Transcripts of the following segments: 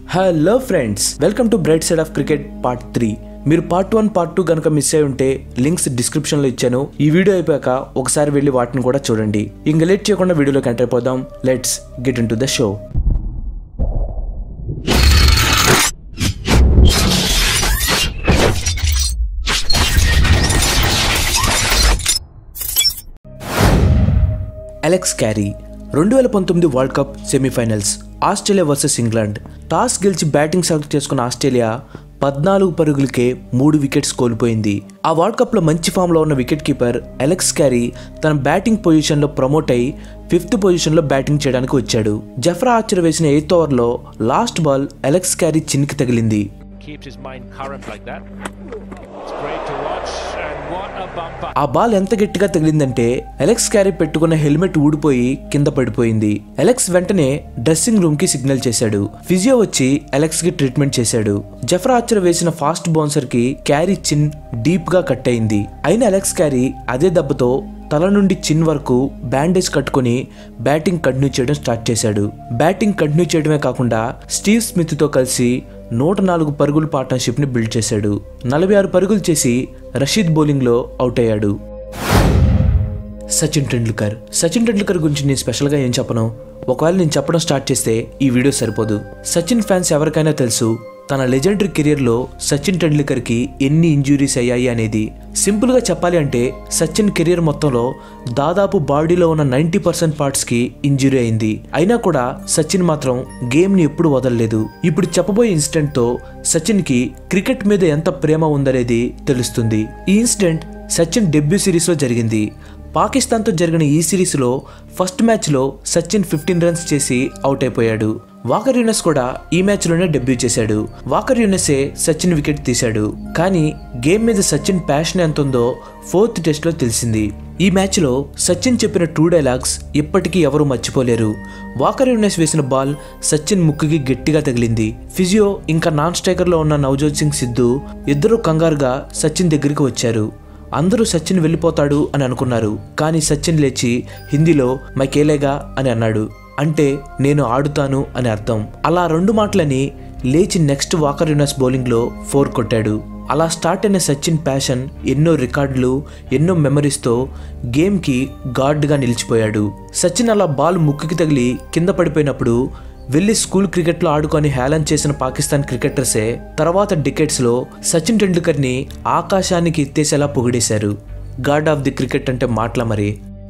Hello friends welcome to bright side of cricket part three మీరు part one part two కనుక miss అయి ఉంటే links డిస్క్రిప్షన్లో ఇచ్చాను ఈ వీడియో అయిపోయాక ఒకసారి వెళ్ళి వాటిని కూడా చూడండి ఇంక లేట్ చేయకుండా వీడియోలోకి ఎంటర్ అయిపోదాం let's get into the show Alex Carey రెండు వేల పంతొమ్మిది world cup semifinals Australia versus England toss గెలిచి బ్యాటింగ్ సెలెక్ట్ చేసుకున్న ఆస్ట్రేలియా పద్నాలుగు పరుగులకే మూడు వికెట్స్ కోల్పోయింది ఆ వరల్డ్ కప్లో మంచి ఫామ్లో ఉన్న వికెట్ కీపర్ అలెక్స్ క్యారీ తన బ్యాటింగ్ పొజిషన్లో ప్రమోట్ అయి ఫిఫ్త్ పొజిషన్లో బ్యాటింగ్ చేయడానికి వచ్చాడు జఫ్రా ఆర్చర్ వేసిన ఎయిత్ ఓవర్లో లాస్ట్ బాల్ అలెక్స్ క్యారీ చిన్కి తగిలింది keeps his mind current like that. It's great to watch, and what a bumper! ఆ బాల్ ఎంత గట్టిగా తగిలిందంటే అలెక్స్ క్యారీ పెట్టుకున్న హెల్మెట్ ఊడిపోయి కింద పడిపోయింది అలెక్స్ వెంటనే డ్రెస్సింగ్ రూమ్ కి సిగ్నల్ చేశాడు ఫిజియో వచ్చి అలెక్స్ కి ట్రీట్మెంట్ చేశాడు జఫర్ ఆర్చర్ వేసిన ఫాస్ట్ బౌన్సర్ కి క్యారీ చిన్ డీప్ గా కట్ అయింది అయిన అలెక్స్ క్యారీ అదే దెబ్బతో తల నుండి చిన్ వరకు బ్యాండేజ్ కట్టుకొని బ్యాటింగ్ కంటిన్యూ చేయడం స్టార్ట్ చేశాడు బ్యాటింగ్ కంటిన్యూ చేయడమే కాకుండా స్టీవ్ స్మిత్ తో కలిసి నూట నాలుగు పరుగుల పార్ట్నర్షిప్ ని బిల్డ్ చేశాడు నలభై ఆరు పరుగులు చేసి రషీద్ బౌలింగ్ లో అవుట్ అయ్యాడు సచిన్ టెండూల్కర్ సచిన్ టెండూల్కర్ గురించి నేను స్పెషల్గా ఏం చెప్పను ఒకవేళ నేను చెప్పడం స్టార్ట్ చేస్తే ఈ వీడియో సరిపోదు సచిన్ ఫ్యాన్స్ ఎవరికైనా తెలుసు తన లెజెండరీ కెరియర్లో సచిన్ టెండూల్కర్కి ఎన్ని ఇంజురీస్ అయ్యాయి అనేది సింపుల్గా చెప్పాలి అంటే సచిన్ కెరియర్ మొత్తంలో దాదాపు బాడీలో ఉన్న నైంటీ పర్సెంట్ పార్ట్స్కి ఇంజురీ అయింది అయినా కూడా సచిన్ మాత్రం గేమ్ని ఎప్పుడు వదలలేదు ఇప్పుడు చెప్పబోయే ఇన్సిడెంట్తో సచిన్కి క్రికెట్ మీద ఎంత ప్రేమ ఉందనేది తెలుస్తుంది ఈ ఇన్సిడెంట్ సచిన్ డెబ్యూ సిరీస్లో జరిగింది పాకిస్తాన్తో జరిగిన ఈ సిరీస్లో ఫస్ట్ మ్యాచ్లో సచిన్ ఫిఫ్టీన్ రన్స్ చేసి అవుట్ అయిపోయాడు వాకర్ యూనస్ కూడా ఈ మ్యాచ్లోనే డెబ్యూ చేశాడు వాకర్ యూనసే సచిన్ వికెట్ తీశాడు కానీ గేమ్ మీద సచిన్ ప్యాషన్ ఎంత ఉందో ఫోర్త్ టెస్ట్లో తెలిసింది ఈ మ్యాచ్లో సచిన్ చెప్పిన టూ డైలాగ్స్ ఇప్పటికీ ఎవరూ మర్చిపోలేరు వాకర్ యూనస్ వేసిన బాల్ సచిన్ ముక్కుకి గట్టిగా తగిలింది ఫిజియో ఇంకా నాన్ స్ట్రైకర్లో ఉన్న నవజోత్ సింగ్ సిద్ధు ఇద్దరు కంగారుగా సచిన్ దగ్గరికి వచ్చారు అందరూ సచిన్ వెళ్ళిపోతాడు అని అనుకున్నారు కానీ సచిన్ లేచి హిందీలో మైకేలేగా అని అన్నాడు అంటే నేను ఆడుతాను అని అర్థం అలా రెండు మాటలని లేచి నెక్స్ట్ వాకర్ యూనస్ బౌలింగ్లో ఫోర్ కొట్టాడు అలా స్టార్ట్ అయిన సచిన్ ప్యాషన్ ఎన్నో రికార్డులు ఎన్నో మెమరీస్తో గేమ్కి గాడ్గా నిలిచిపోయాడు సచిన్ అలా బాల్ ముక్కుకి తగిలి కింద పడిపోయినప్పుడు వెళ్ళి స్కూల్ క్రికెట్లో ఆడుకొని హేళన చేసిన పాకిస్తాన్ క్రికెటర్సే తర్వాత డికెట్స్లో సచిన్ టెండూల్కర్ని ఆకాశానికి ఎత్తేసేలా పొగిడేశారు గాడ్ ఆఫ్ ది క్రికెట్ అంటే మాటల మరి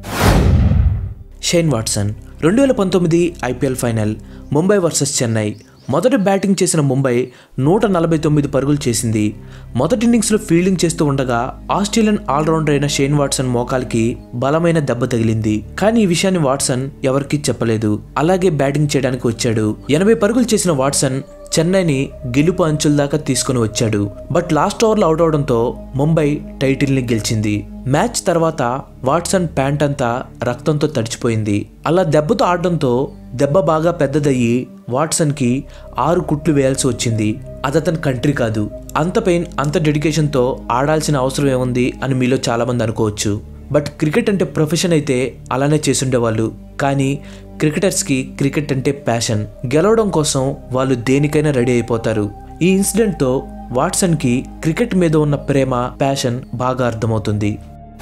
షేన్ వాట్సన్ రెండు వేల పంతొమ్మిది IPL final Mumbai versus Chennai మొదటి బ్యాటింగ్ చేసిన ముంబై నూట నలభై తొమ్మిది పరుగులు చేసింది మొదటి ఇన్నింగ్స్లో ఫీల్డింగ్ చేస్తూ ఉండగా ఆస్ట్రేలియన్ ఆల్రౌండర్ అయిన షేన్ వాట్సన్ మోకాలికి బలమైన దెబ్బ తగిలింది కానీ ఈ విషయాన్ని వాట్సన్ ఎవరికీ చెప్పలేదు అలాగే బ్యాటింగ్ చేయడానికి వచ్చాడు ఎనభై పరుగులు చేసిన వాట్సన్ చెన్నైని గెలుపు అంచుల దాకా తీసుకుని వచ్చాడు బట్ లాస్ట్ ఓవర్లో అవుట్ అవడంతో ముంబై టైటిల్ని గెలిచింది మ్యాచ్ తర్వాత వాట్సన్ ప్యాంట్ అంతా రక్తంతో తడిచిపోయింది అలా దెబ్బతో ఆడడంతో దెబ్బ బాగా పెద్దదయ్యి వాట్సన్కి ఆరు కుట్లు వేయాల్సి వచ్చింది అది అతని కంట్రీ కాదు అంత పెయిన్ అంత డెడికేషన్తో ఆడాల్సిన అవసరం ఏముంది అని మీలో చాలామంది అనుకోవచ్చు బట్ క్రికెట్ అంటే ప్రొఫెషన్ అయితే అలానే చేసుండేవాళ్ళు కానీ క్రికెటర్స్కి క్రికెట్ అంటే ప్యాషన్ గెలవడం కోసం వాళ్ళు దేనికైనా రెడీ అయిపోతారు ఈ ఇన్సిడెంట్తో వాట్సన్కి క్రికెట్ మీద ఉన్న ప్రేమ ప్యాషన్ బాగా అర్థమవుతుంది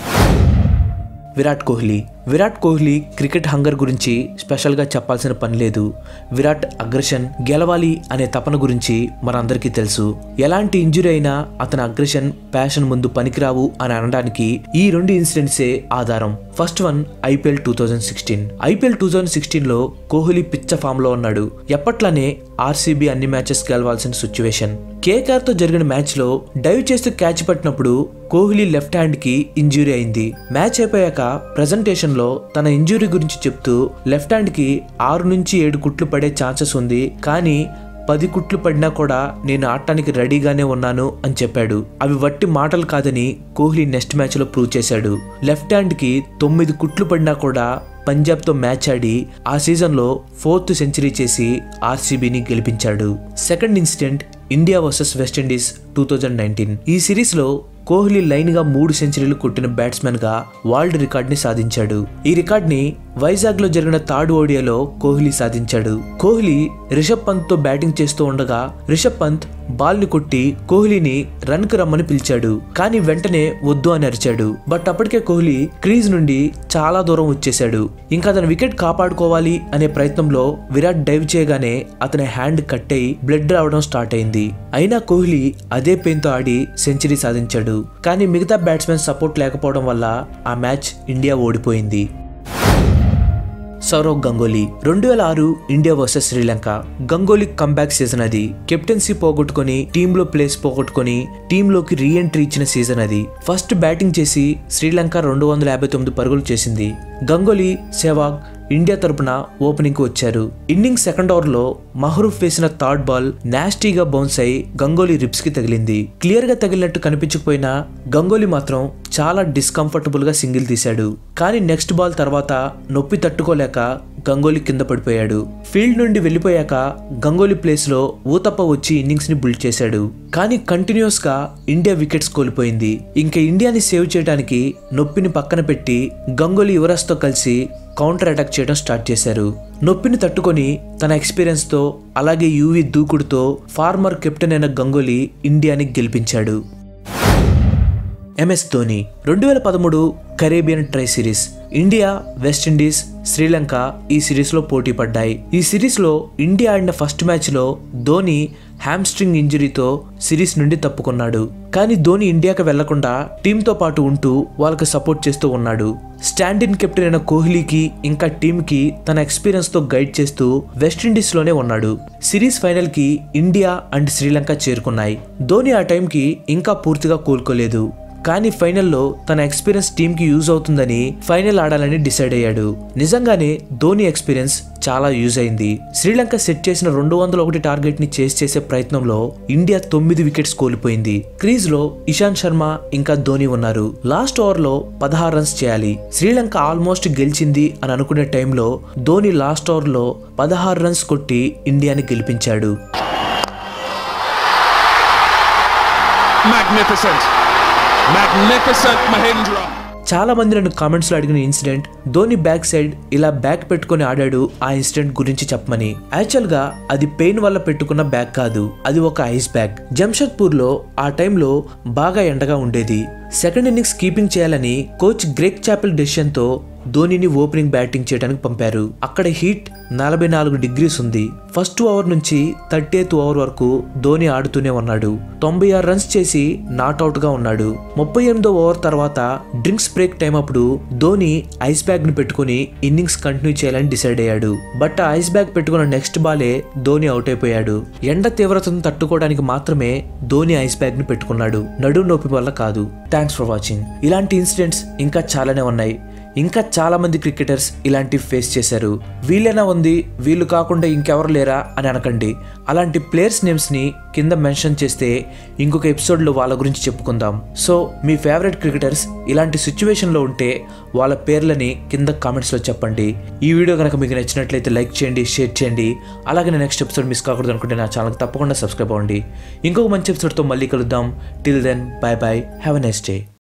విరాట్ కోహ్లీ విరాట్ కోహ్లీ క్రికెట్ హంగర్ గురించి స్పెషల్గా చెప్పాల్సిన పని లేదు విరాట్ అగ్రెషన్ గెలవాలి అనే తపన గురించి మనందరికీ తెలుసు ఎలాంటి ఇంజురీ అయినా అతని అగ్రెషన్ ప్యాషన్ ముందు పనికిరావు అని అనడానికి ఈ రెండు ఇన్సిడెంట్సే ఆధారం first one IPL two thousand sixteen IPL two thousand సిక్స్టీన్లో కోహ్లీ పిచ్చ ఫామ్లో ఉన్నాడు ఎప్పట్లానే ఆర్సీబీ అన్ని మ్యాచెస్ గెలవాల్సిన సిచ్యువేషన్ కేకేఆర్ తో జరిగిన మ్యాచ్ లో డైవ్ చేస్తూ క్యాచ్ పట్టినప్పుడు కోహ్లీ లెఫ్ట్ హ్యాండ్ కి ఇంజురీ అయింది మ్యాచ్ అయిపోయాక ప్రెజెంటేషన్ లో తన ఇంజురీ గురించి చెప్తూ లెఫ్ట్ హ్యాండ్ కి ఆరు నుంచి ఏడు కుట్లు పడే ఛాన్సెస్ ఉంది కానీ పది కుట్లు పడినా కూడా నేను ఆడటానికి రెడీగానే ఉన్నాను అని చెప్పాడు అవి వట్టి మాటలు కాదని కోహ్లీ నెక్స్ట్ మ్యాచ్ లో ప్రూవ్ చేశాడు లెఫ్ట్ హ్యాండ్ కి తొమ్మిది కుట్లు పడినా కూడా పంజాబ్తో మ్యాచ్ ఆడి ఆ సీజన్లో ఫోర్త్ సెంచరీ చేసి ఆర్సీబీని గెలిపించాడు second incident India versus West Indies two thousand nineteen ఈ సిరీస్లో కోహ్లీ లైన్ గా మూడు సెంచరీలు కొట్టిన బ్యాట్స్మెన్ గా వరల్డ్ రికార్డ్ ని సాధించాడు ఈ రికార్డ్ ని వైజాగ్ లో జరిగిన థర్డ్ ఓడియాలో కోహ్లీ సాధించాడు కోహ్లీ రిషబ్ పంత్ తో బ్యాటింగ్ చేస్తూ ఉండగా రిషబ్ పంత్ బాల్ ని కొట్టి కోహ్లీని రన్ కు రమ్మని పిలిచాడు కానీ వెంటనే వద్దు అని అరిచాడు బట్ అప్పటికే కోహ్లీ క్రీజ్ నుండి చాలా దూరం వచ్చేశాడు ఇంకా అతను వికెట్ కాపాడుకోవాలి అనే ప్రయత్నంలో విరాట్ డైవ్ చేయగానే అతని హ్యాండ్ కట్ అయి బ్లడ్ రావడం స్టార్ట్ అయింది అయినా కోహ్లీ అదే పెయిన్ తో ఆడి సెంచరీ సాధించాడు కానీ మిగతా బ్యాట్స్మెన్ సపోర్ట్ లేకపోవడం వల్ల ఆ మ్యాచ్ ఇండియా ఓడిపోయింది సౌరవ్ గంగోలీ రెండు వేల ఆరు India versus Sri Lanka Ganguly comeback season అది కెప్టెన్సీ పోగొట్టుకొని టీంలో ప్లేస్ పోగొట్టుకొని టీంలోకి రీఎంట్రీ ఇచ్చిన సీజన్ అది ఫస్ట్ బ్యాటింగ్ చేసి శ్రీలంక రెండు వందల యాభై తొమ్మిది పరుగులు చేసింది గంగోలీ సెవాగ్ ఇండియా తరపున ఓపెనింగ్ కు వచ్చారు ఇన్నింగ్స్ సెకండ్ ఓవర్ లో మహరూఫ్ వేసిన థర్డ్ బాల్ నాస్టీగా బౌన్స్ అయి గంగోలీ రిప్స్ కి తగిలింది క్లియర్ గా తగిలినట్టు కనిపించకపోయినా గంగోలీ మాత్రం చాలా డిస్కంఫర్టబుల్ గా సింగిల్ తీశాడు కానీ నెక్స్ట్ బాల్ తర్వాత నొప్పి తట్టుకోలేక గంగోలీ కింద పడిపోయాడు ఫీల్డ్ నుండి వెళ్ళిపోయాక గంగోలీ ప్లేస్ లో ఊతప్ప వచ్చి ఇన్నింగ్స్ ని బిల్డ్ చేశాడు కానీ కంటిన్యూస్ గా ఇండియా వికెట్స్ కోల్పోయింది ఇంకా ఇండియాని సేవ్ చేయడానికి నొప్పిని పక్కన పెట్టి గంగోలీ యువరాజ్ తో కలిసి కౌంటర్ అటాక్ చేయడం స్టార్ట్ చేశారు నొప్పిని తట్టుకొని తన ఎక్స్పీరియన్స్ తో అలాగే యూవి దూకుడుతో ఫార్మర్ కెప్టెన్ అయిన గంగోలీ ఇండియాని గెలిపించాడు ఎంఎస్ ధోని రెండు వేల పదమూడు Caribbean tri series India West Indies Sri Lanka ఈ సిరీస్లో పోటీ పడ్డాయి ఈ సిరీస్లో ఇండియా ఆడిన ఫస్ట్ మ్యాచ్లో ధోని హ్యామ్స్ట్రింగ్ ఇంజరీతో సిరీస్ నుండి తప్పుకున్నాడు కానీ ధోని ఇండియాకి వెళ్లకుండా టీంతో పాటు ఉంటూ వాళ్ళకి సపోర్ట్ చేస్తూ ఉన్నాడు స్టాండ్ ఇన్ కెప్టెన్ అయిన కోహ్లీకి ఇంకా టీంకి తన ఎక్స్పీరియన్స్ తో గైడ్ చేస్తూ వెస్టిండీస్ లోనే ఉన్నాడు సిరీస్ ఫైనల్ కి ఇండియా అండ్ శ్రీలంక చేరుకున్నాయి ధోని ఆ టైంకి ఇంకా పూర్తిగా కోలుకోలేదు కానీ ఫైనల్లో తన ఎక్స్పీరియన్స్ టీంకి యూజ్ అవుతుందని ఫైనల్ ఆడాలని డిసైడ్ అయ్యాడు నిజంగానే ధోని ఎక్స్పీరియన్స్ చాలా యూజ్ అయింది శ్రీలంక సెట్ చేసిన రెండు వందల ఒకటి టార్గెట్ ని చేస్ చేసే ప్రయత్నంలో ఇండియా తొమ్మిది వికెట్స్ కోల్పోయింది క్రీజ్ లో ఇషాంత్ శర్మ ఇంకా ధోని ఉన్నారు లాస్ట్ ఓవర్ లో పదహారు రన్స్ చేయాలి శ్రీలంక ఆల్మోస్ట్ గెలిచింది అని అనుకునే టైంలో ధోని లాస్ట్ ఓవర్ లో పదహారు రన్స్ కొట్టి ఇండియాని గెలిపించాడు Magnificent. Magnificent Mahindra. చాలా మంది నన్ను కామెంట్స్ లో అడిగిన ఇన్సిడెంట్ ధోని బ్యాక్ సైడ్ ఇలా బ్యాక్ పెట్టుకొని ఆడాడు ఆ ఇన్సిడెంట్ గురించి చెప్పమని యాక్చువల్ గా అది పెయిన్ వల్ల పెట్టుకున్న బ్యాగ్ కాదు అది ఒక ఐస్ బ్యాగ్ జంషెడ్పూర్ లో ఆ టైంలో బాగా ఎండగా ఉండేది సెకండ్ ఇన్నింగ్స్ కీపింగ్ చేయాలని కోచ్ గ్రేక్ చాపెల్ డెసిషన్ తో ధోనిని ఓపెనింగ్ బ్యాటింగ్ చేయడానికి పంపారు అక్కడ హీట్ నలభై నాలుగు డిగ్రీస్ ఉంది ఫస్ట్ ఓవర్ నుంచి థర్టీ ఎయిత్ ఓవర్ వరకు ధోని ఆడుతూనే ఉన్నాడు తొంభై ఆరు రన్స్ చేసి నాట్అవుట్ గా ఉన్నాడు ముప్పై ఎనిమిదో ఓవర్ తర్వాత డ్రింక్స్ బ్రేక్ టైం అప్పుడు ధోని ఐస్ బ్యాగ్ ని పెట్టుకుని ఇన్నింగ్స్ కంటిన్యూ చేయాలని డిసైడ్ అయ్యాడు బట్ ఆ ఐస్ బ్యాగ్ పెట్టుకున్న నెక్స్ట్ బాలే ధోని అవుట్ అయిపోయాడు ఎండ తీవ్రతను తట్టుకోవడానికి మాత్రమే ధోని ఐస్ బ్యాగ్ ని పెట్టుకున్నాడు నడు నొప్పి వల్ల కాదు థ్యాంక్స్ ఫర్ వాచింగ్ ఇలాంటి ఇన్సిడెంట్స్ ఇంకా చాలానే ఉన్నాయి ఇంకా చాలా మంది క్రికెటర్స్ ఇలాంటివి ఫేస్ చేశారు వీళ్ళైనా ఉంది వీళ్ళు కాకుండా ఇంకెవరు లేరా అని అనకండి అలాంటి ప్లేయర్స్ నేమ్స్ ని కింద మెన్షన్ చేస్తే ఇంకొక ఎపిసోడ్ లో వాళ్ళ గురించి చెప్పుకుందాం సో మీ ఫేవరెట్ క్రికెటర్స్ ఇలాంటి సిచ్యువేషన్ లో ఉంటే వాళ్ళ పేర్లని కింద కామెంట్స్ లో చెప్పండి ఈ వీడియో కనుక మీకు నచ్చినట్లయితే లైక్ చేయండి షేర్ చేయండి అలాగే నెక్స్ట్ ఎపిసోడ్ మిస్ కాకూడదు అనుకుంటే నా ఛానల్ తప్పకుండా సబ్స్క్రైబ్ అవ్వండి ఇంకొక మంచి ఎపిసోడ్తో మళ్ళీ కలుద్దాం till then bye bye have a next day